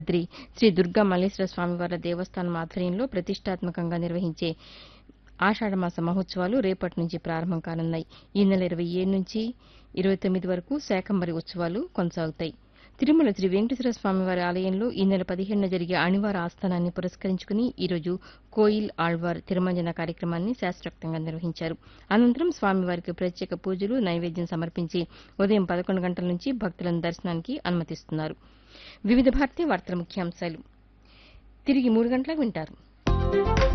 యాదాద్రి శ్రీ దుర్గా మల్లేశ్వర స్వామివార్ల దేవస్థానం ఆధ్వర్యంలో ప్రతిష్టాత్మకంగా నిర్వహించే ఆషాఢమాస మహోత్సవాలు రేపటి నుంచి ప్రారంభం కానున్నాయి ఈ నెల ఇరవై ఏడు నుంచి ఇరవై తొమ్మిది వరకు శాకంబరి ఉత్సవాలు కొనసాగుతాయి తిరుమల శ్రీ వెంకటేశ్వర స్వామివారి ఆలయంలో ఈ నెల పదిహేడున జరిగే అణివార ఆస్థానాన్ని పురస్కరించుకుని ఈరోజు కోయిల్ ఆళ్వార్ తిరుమంజన కార్యక్రమాన్ని శాస్త్రోక్తంగా నిర్వహించారు అనంతరం స్వామివారికి ప్రత్యేక పూజలు నైవేద్యం సమర్పించి ఉదయం పదకొండు గంటల నుంచి భక్తులను దర్శనానికి అనుమతిస్తున్నారు వివిధ భారతీయ వార్తల ముఖ్యాంశాలు తిరిగి మూడు గంటలకు వింటారు